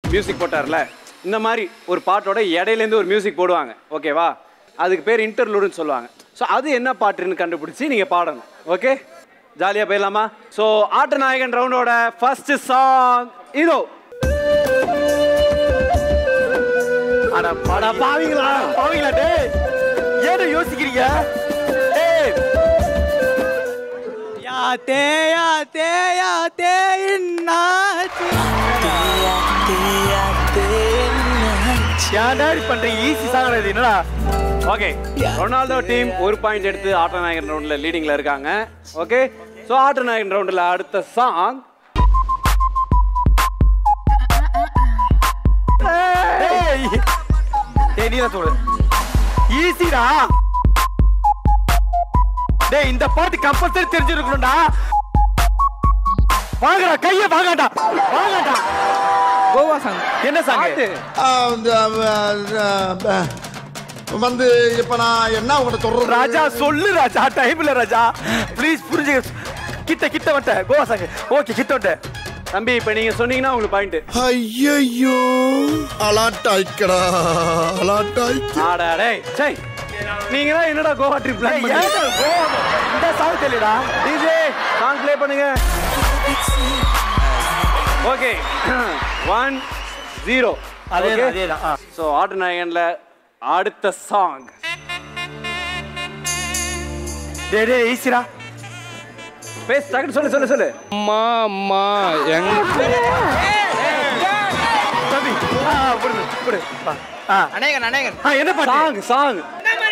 Music போட்டார்ல இந்த மாதிரி ஒரு பாட்டோட இடையிலேருந்து ஒரு மியூசிக் போடுவாங்க ஓகேவா அதுக்கு பேர் இன்டர்லூடுன்னு சொல்லுவாங்க ஸோ அது என்ன பாட்டுன்னு கண்டுபிடிச்சி நீங்கள் பாடணும் ஓகே ஜாலியாக போயிடலாமா ஸோ ஆட்டநாயகன் ரவுண்டோட ஃபர்ஸ்ட் சாங் இதோ அட பட பாவீங்களா பாவீங்களா டேய் ஏன் யோசிக்கிறீங்க ஏய் யாத்தே யாத்தே யாத்தே என்னாச்சு ஏன்டா இப்படி பண்றீங்க ஈஸி சாங் இது என்னடா ஓகே ரொனால்டோ டீம் ஒரு பாயிண்ட் எடுத்து ஆட்டநாயகன் ரவுண்டில் லீடிங்கில் இருக்காங்க ஓகே ஸோ ஆட்டநாயகன் ரவுண்டில் அடுத்த சாங் ஏய் டேய் நீ தான் சொல்லு ஈஸிடா டேய் இந்த பாட்டு கம்பல்சரி தெரிஞ்சிருக்கணும்டா வாங்கடா கைய வாங்கடா வாங்கடா கோவா சாங் என்ன சாங் வந்து இப்ப நான் என்ன உங்கள்ட்ட சொல்றது ராஜா சொல்லு ராஜா டைம் இல்ல ராஜா ப்ளீஸ் புரிஞ்சு கிட்ட கிட்ட வந்த கோவா சாங் ஓகே கிட்ட வந்த தம்பி இப்போ நீங்கள் சொன்னீங்கன்னா உங்களுக்கு பாயிண்ட் ஐயோ அலாட்டாய்க்கடா அலாட்டாய்க்கு ஆடாடே சை நீங்க தான் என்னடா கோவா ட்ரிப் பிளான் ஏய், ஏன்டா கோவா? இந்த சாங் தெரியலடா டிஜே சாங் ப்ளே பண்ணுங்க ஓகே ஒன் ஜீரோ அதே அதேதான் ஆ. ஸோ ஆட்டநாயகன்ல அடுத்த சாங் டேய் டேய் ஈஸிடா பேஸ் டக்குன்னு சொல்லு சொல்லு சொல்லு அம்மா அம்மா எங்க தம்பி ஆ புடு புடு வா. ஆ அநேகன் அநேகன் ஆ, என்ன பாட்டு சாங் சாங்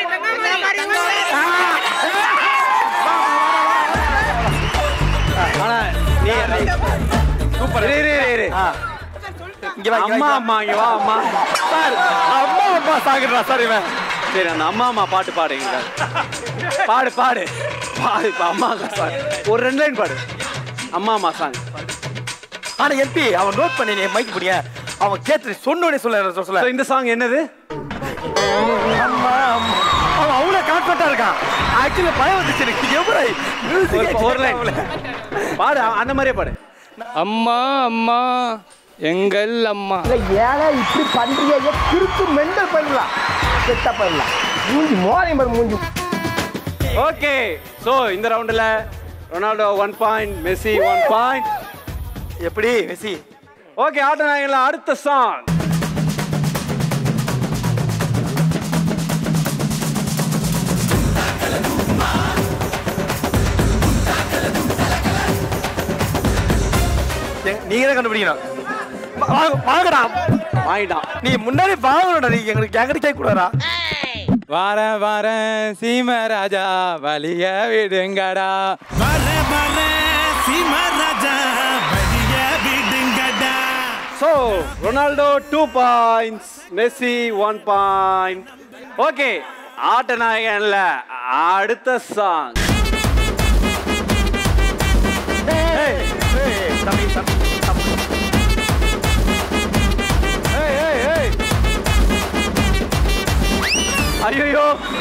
ஆனா நீ சூப்பர் இரு இரு, இரு இரு ஆ. இங்க வா, இங்க அம்மா வா, அம்மா இங்க வா அம்மா சார் அம்மா அம்மா சாகுறா சார் இவன் சரி அந்த அம்மா அம்மா பாட்டு பாடுங்க பாடு பாடு பாடு இப்ப அம்மா சாங் ஒரு ரெண்டு லைன் பாடு அம்மா அம்மா சாங் ஆனா எம்பி அவன் நோட் பண்ணி நீ மைக் புடிய அவன் கேட்டு சொன்னோடனே சொல்ல சொல்ல சொல்ல இந்த சாங் என்னது அம்மா அம்மா அவன் அவ்வளவு கான்ஃபிடண்டா இருக்கான் ஆக்சுவலி பயம் வந்துச்சு எனக்கு எவ்வளவு ஒரு- மியூசிக் ஒரு லைன் பாடு அந்த மாதிரியே பாடு அம்மா அம்மா எங்கள் அம்மா ஏழை இப்படி பண்றீங்க திருத்து மெண்டல் பண்ணலாம் செத்த பண்ணலாம் மூஞ்சி மோரையும் பாரு மூஞ்சி ஓகே சோ இந்த ரவுண்ட்ல Ronaldo one point Messi one point எப்படி மெஸ்ஸி ஓகே ஆட்ட நாயகன்ல அடுத்த சாங் எங்க- நீங்க தான் கண்டுபிடிக்கணும் வா- வாங்க- வாங்கடா வாங்கிட்டான் நீ முன்னாடி வாங்கணும்டா நீ எங்களுக்கு எங்கிட்ட கேட்க கூடாதா வாரேன் வாரேன் சீம ராஜா வலிய விடுங்கடா so Ronaldo two points Messi one point okay ஆட்ட நாயகன்ல அடுத்த சாங் ஏய், ஏய், தம்பி, தம்பி, தம்பி. ஐயோ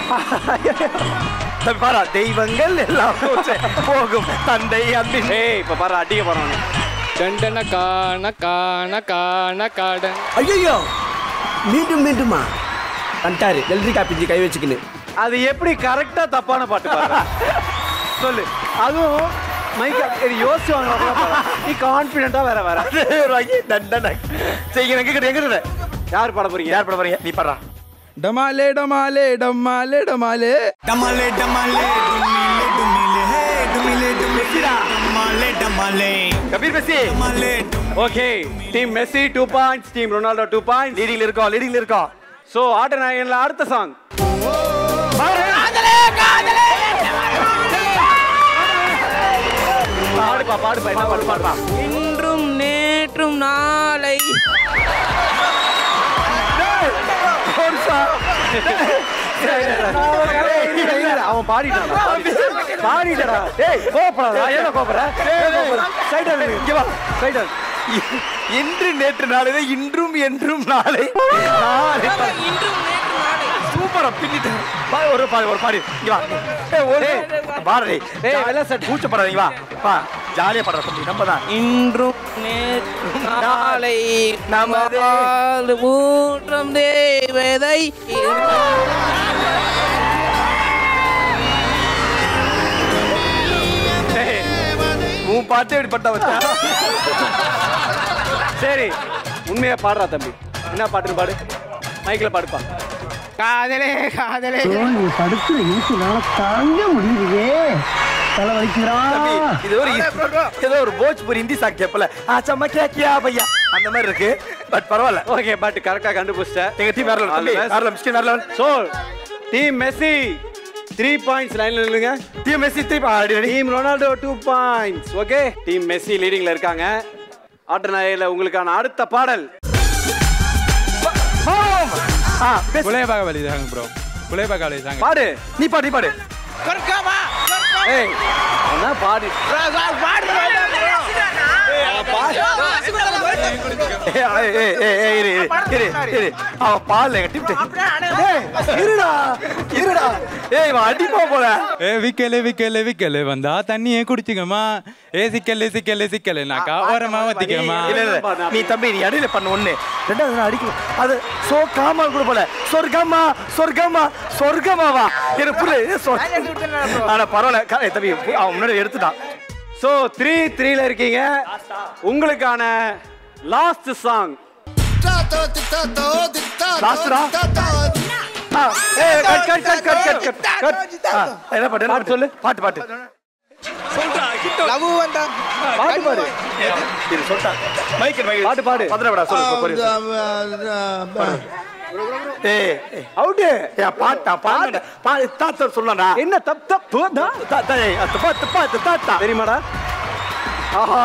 தம்பி பாரா தெய்வங்கள் எல்லாம் போச்சு. போகும் தந்தை அன்பின் ஏய் இப்ப பாரு அடிக்க போறான் டண்டன காண காண காண காடன் ஐயோ மீண்டும் மீண்டுமா வந்துட்டாரு வெள்ளரிக்கா பிஞ்சு கை வச்சுக்கின்னு அது எப்படி கரெக்டா தப்பான பாட்டு பாரு சொல்லு அதுவும் மைக்கா இது யோசிச்சு வாங்கினா கூட பரவாயில்ல. நீ கான்பிடண்டா வேற வேற வாங்கி தண்டனை சரி எங்க கிட்ட எங்க இருந்த யார் பாட போறீங்க யார் பட போறீங்க நீ பாடுறா டமாலே டமாலே டமாலே டமாலே डमाले डमाले डुमिले डुमिले हे डुमिले डुमिले डमाले डमाले கபீர் மெஸ்ஸி डमाले okay team Messi two points team Ronaldo two points லீடிங்ல இருக்கோம் லீடிங்ல இருக்கோம் ஸோ ஆட்ட நாயகன்ல அடுத்த சாங் பாடுப்பா பாடுப்பா என்ன பாட்டு பாடுப்பா இன்றும் நேற்றும் நாளை அவன் பாடிட்டான் பாடிட்டடா டேய் கோபப்படாத என்ன கோபப்படுற சைடு இங்க வா சைடு இன்று நேற்று நாளை இன்றும் என்றும் நாளை நாளை சூப்பரா பின்னிட்டேன் பா ஒரு பாடு ஒரு பாடு இங்க வா ஏய் ஒரு பாரு ஏய், வெள்ளை சட்டை. கூச்சப்படாதீங்க வா வா ஜாலியா பாடுற தம்பி நம்ம தான் இன்றும் நேற்றும் நாளை நமது நமது ஊற்றம் தேவதை உன் பாட்டு எப்படி பட்டா வச்சா சரி உண்மையா பாடுறா தம்பி என்ன பாட்டுன்னு பாடு மைக்கில் பாடுப்பா காதலே காதலே நீ படுத்துற இழுத்துனால தாங்க முடியலையே தலை வலிக்கிறான் தம்பி, இது ஒரு ஏதோ ஒரு போஜ்பூரி ஹிந்தி சாங் கேப்பல ஆச்சா மக்கியா கியா பையா அந்த மாதிரி இருக்கு பட் பரவாயில்ல ஓகே பட் கரெக்டாக கண்டுபிடிச்சிட்டேன் எங்க டீம் வேற level. தம்பி வேற level. மிஸ்கின் வேற level. So team Messi three points லைன்ல நில்லுங்க டீம் மெஸ்ஸி திருப்பி ஆடி ready team Ronaldo two points okay team Messi லீடிங்ல இருக்காங்க ஆட்ட நாயில உங்களுக்கான அடுத்த பாடல் ஆ பேசு. புலையபாக வழி தாங்க ப்ரோ புலையபாக வழி தாங்க பாடு நீ பாடு நீ பாடு ஏய் என்ன பாடு ஏய், ஏய், ஏய், ஏய், ஏய், இரு, இரு, இரு, இரு. அவன் பால்ல எங்க டீம் ஏய் இருடா இருடா ஏய் இவன் அடிப்பா போல ஏ விக்கலு விக்கலு விக்கலு வந்தா தண்ணியே குடிச்சுக்கமா ஏ சிக்கலு சிக்கலு சிக்கலுனாக்கா ஓரமா வத்திக்கமா இல்ல இல்ல நீ தம்பி நீ இடையில பண்ண ஒண்ணு ரெண்டாவது நான் அடிக்க அது சோ காமா கூட போல சொர்க்கமா சொர்க்கமா சொர்க்கமாவா எனக்கு புரியல சொ- ஆனா பரவாயில்ல க- ஏய், தம்பி அவன் முன்னாடி எடுத்துட்டான் ஸோ த்ரீ த்ரீல இருக்கீங்க உங்களுக்கான லாஸ்ட் சாங் லாஸ்டா ஆ, ஏய், cut, cut, cut, cut, cut, cut, cut. ஆ, என்ன பாட்டு என்ன பாட்டு சொல்லு பாட்டு பாட்டு பாட்டு பாடு இது சொல்லிட்டான் மைக் மைக் பாட்டு பாடு பதறடா சொல்லு போறீங்க ஏய் ஏய், அவுட்டு ஏய் பாட்டா பாட்டு பாட்டு தாத்தா சொல்லடா என்ன தப் தப்பு தாத்தா ஏய் தப்பா தப்பா தாத்தா தெரியுமாடா ஆஹா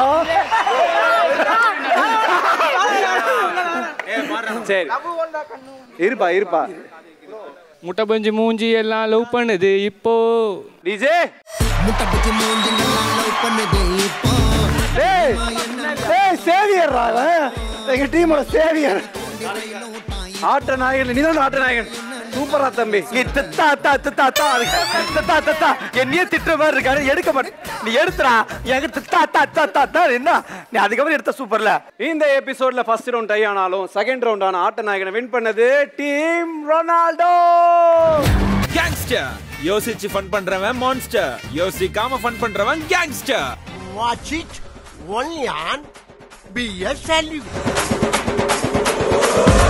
சரி இருப்பா இருப்பா முட்டை பஞ்சு மூஞ்சி எல்லாம் லவ் பண்ணுது இப்போ டிஜே ஏய் ஏய் சேவியர்ரா அவன் எங்க டீமோட சேவியர் ஆட்ட நாயகன் நீதான் ஆட்ட நாயகன் சூப்பரா தம்பி நீ தித்தா தா தித்தா தா தித்தா தித்தா என்னையே திட்டுற மாதிரி இருக்காரு எடுக்க மாட்டேன் நீ எடுத்துறா எங்க தித்தா தா தா தா தா என்ன நீ அதுக்கப்புறம் எடுத்த சூப்பர்ல இந்த எபிசோட்ல ஃபர்ஸ்ட் ரவுண்ட் டை ஆனாலும் செகண்ட் ரவுண்டான ஆட்ட நாயகனை வின் பண்ணது டீம் ரொனால்டோ கேங்ஸ்டர் யோசிச்சு ஃபன் பண்றவன் மான்ஸ்டர் யோசிக்காம ஃபன் பண்றவன் gangster watch it only on B S